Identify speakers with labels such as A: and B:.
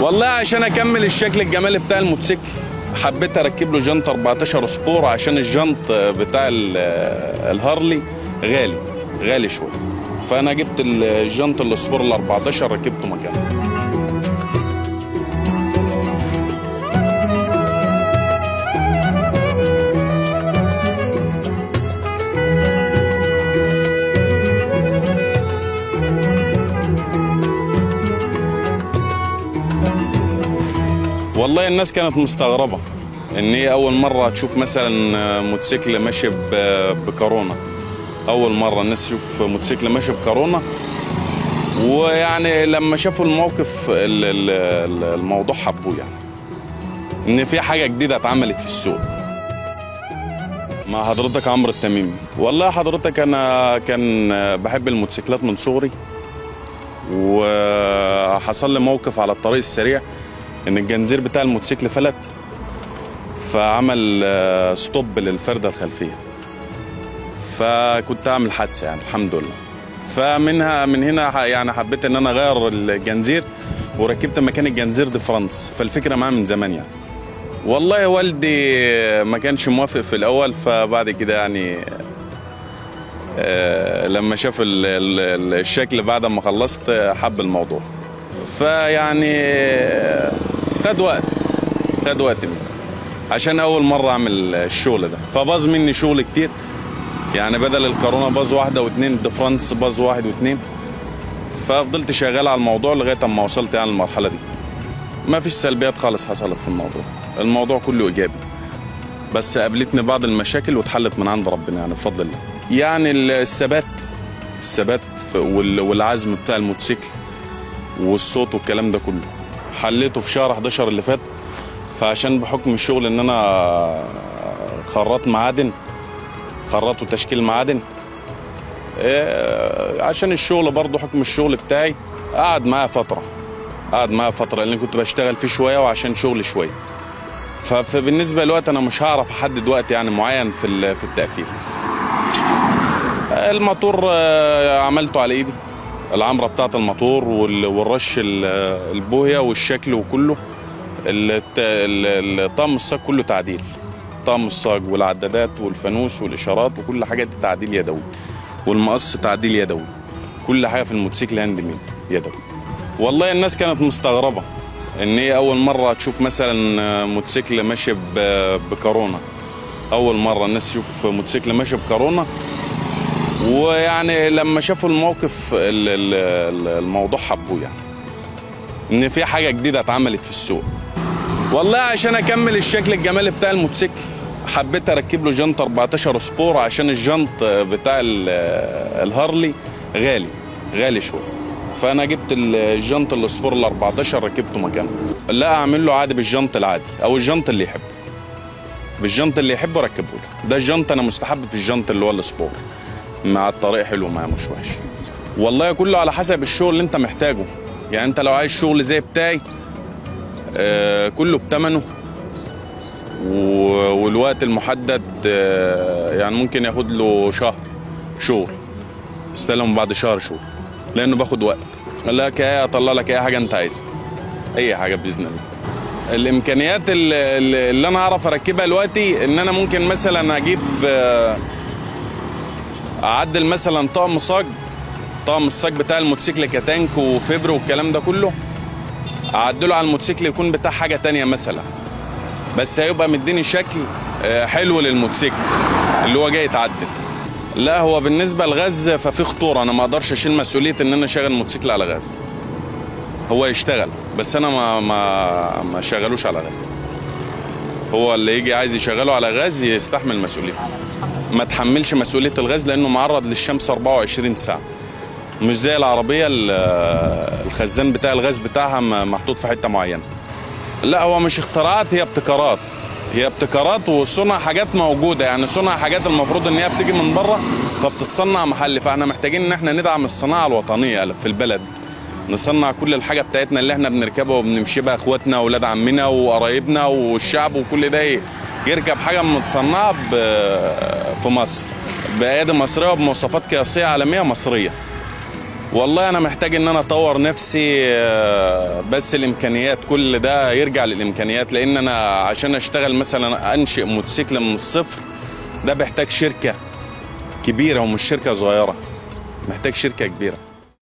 A: والله عشان اكمل الشكل الجمالي بتاع الموتوسيكل حبيت اركب له جنط 14 سبور عشان الجنط بتاع ال- الهارلي غالي غالي شويه فانا جبت الجنط السبور ال 14 ركبته مكانه والله الناس كانت مستغربة ان هي اول مرة تشوف مثلا موتوسيكل ماشي ب- بكورونا اول مرة الناس تشوف موتوسيكل ماشي بكورونا ويعني لما شافوا الموقف ال- ال- ال- الموضوع حبوه يعني ان في حاجة جديدة اتعملت في السوق مع حضرتك عمرو التميمي والله حضرتك انا كان بحب الموتوسيكلات من صغري وحصل لي موقف على الطريق السريع ان الجنزير بتاع الموتوسيكل فلت فعمل آه، ستوب للفردة الخلفية فكنت اعمل حادثة يعني الحمد لله فمنها من هنا ح- يعني حبيت ان انا اغير الجنزير وركبت مكان الجنزير دي فرانس فالفكرة معايا من زمان يعني والله والدي ما كانش موافق في الاول فبعد كده يعني آه، لما شاف ال- ال- الشكل بعد ما خلصت آه، حب الموضوع فيعني آه، خد وقت خد وقت مني عشان اول مره اعمل الشغل ده فباظ مني شغل كتير يعني بدل الكورونا باظ واحده واثنين ديفرانس باظ واحد واثنين ففضلت شغال على الموضوع لغايه اما وصلت يعني المرحله دي ما فيش سلبيات خالص حصلت في الموضوع الموضوع كله ايجابي بس قابلتني بعض المشاكل واتحلت من عند ربنا يعني بفضل الله يعني ال- الثبات الثبات في- وال- والعزم بتاع الموتوسيكل والصوت والكلام ده كله حليته في شهر 11 اللي فات فعشان بحكم الشغل ان انا خراط معادن خراط وتشكيل معادن إيه، عشان الشغل برضه حكم الشغل بتاعي قعد معايا فتره قعد معايا فتره لان كنت بشتغل فيه شويه وعشان شغل شويه ف- فبالنسبه للوقت انا مش هعرف احدد وقت يعني معين في ال- في التقفيل الموتور آه، عملته على ايدي العمره بتاعه الموتور وال- والرش ال- البويه والشكل وكله الت- ال- ال- طقم الصاج كله تعديل طقم الصاج والعدادات والفانوس والاشارات وكل حاجه دي تعديل يدوي والمقص تعديل يدوي كل حاجه في الموتوسيكل هاند ميد يدوي والله الناس كانت مستغربه ان هي اول مره تشوف مثلا موتوسيكل ماشي ب- بكورونا اول مره الناس تشوف موتوسيكل ماشي بكورونا ويعني لما شافوا الموقف ال- ال- ال- الموضوع حبوه يعني ان في حاجه جديده اتعملت في السوق والله عشان اكمل الشكل الجمالي بتاع الموتوسيكل حبيت اركب له جنط 14 سبور عشان الجنط بتاع ال- الهارلي غالي غالي شويه فانا جبت الجنط السبور ال 14 ركبته مكانه لا اعمل له عادي بالجنط العادي او الجنط اللي يحبه بالجنط اللي يحبه ركبه له ده الجنط انا مستحب في الجنط اللي هو السبور مع الطريق حلو معاه مش وحش والله كله على حسب الشغل اللي انت محتاجه يعني انت لو عايز شغل زي بتاعي آه كله بتمنه و- والوقت المحدد آه يعني ممكن ياخد له شهر شغل استلم بعد شهر شغل لانه باخد وقت لا كايه اطلع لك اي حاجه انت عايزها اي حاجه باذن الله الامكانيات اللي, اللي انا اعرف اركبها دلوقتي ان انا ممكن مثلا اجيب آه اعدل مثلا طقم صاج طقم الصاج بتاع الموتوسيكل كتانك وفبر والكلام ده كله اعدله على الموتوسيكل يكون بتاع حاجه تانية مثلا بس هيبقى مديني شكل آه، حلو للموتوسيكل اللي هو جاي يتعدل لا هو بالنسبه للغاز ففي خطوره انا ما اقدرش اشيل مسؤوليه ان انا اشغل موتوسيكل على غاز هو يشتغل بس انا ما ما ما شغلوش على غاز هو اللي يجي عايز يشغله على غاز يستحمل مسؤوليته ما تحملش مسؤوليه الغاز لانه معرض للشمس 24 ساعه مش زي العربيه ال- الخزان بتاع الغاز بتاعها م- محطوط في حته معينه لا هو مش اختراعات هي ابتكارات هي ابتكارات وصنع حاجات موجوده يعني صنع حاجات المفروض ان هي بتيجي من بره فبتصنع محلي فاحنا محتاجين ان احنا ندعم الصناعه الوطنيه في البلد نصنع كل الحاجه بتاعتنا اللي احنا بنركبها وبنمشي بها اخواتنا واولاد عمنا وقرايبنا والشعب وكل ده ي- يركب حاجه متصنعه ب- في مصر بايادي مصريه وبمواصفات قياسيه عالميه مصريه والله انا محتاج ان انا اطور نفسي آه، بس الامكانيات كل ده يرجع للامكانيات لان انا عشان اشتغل مثلا انشئ موتوسيكل من الصفر ده بيحتاج شركه كبيره ومش شركه صغيره محتاج شركه كبيره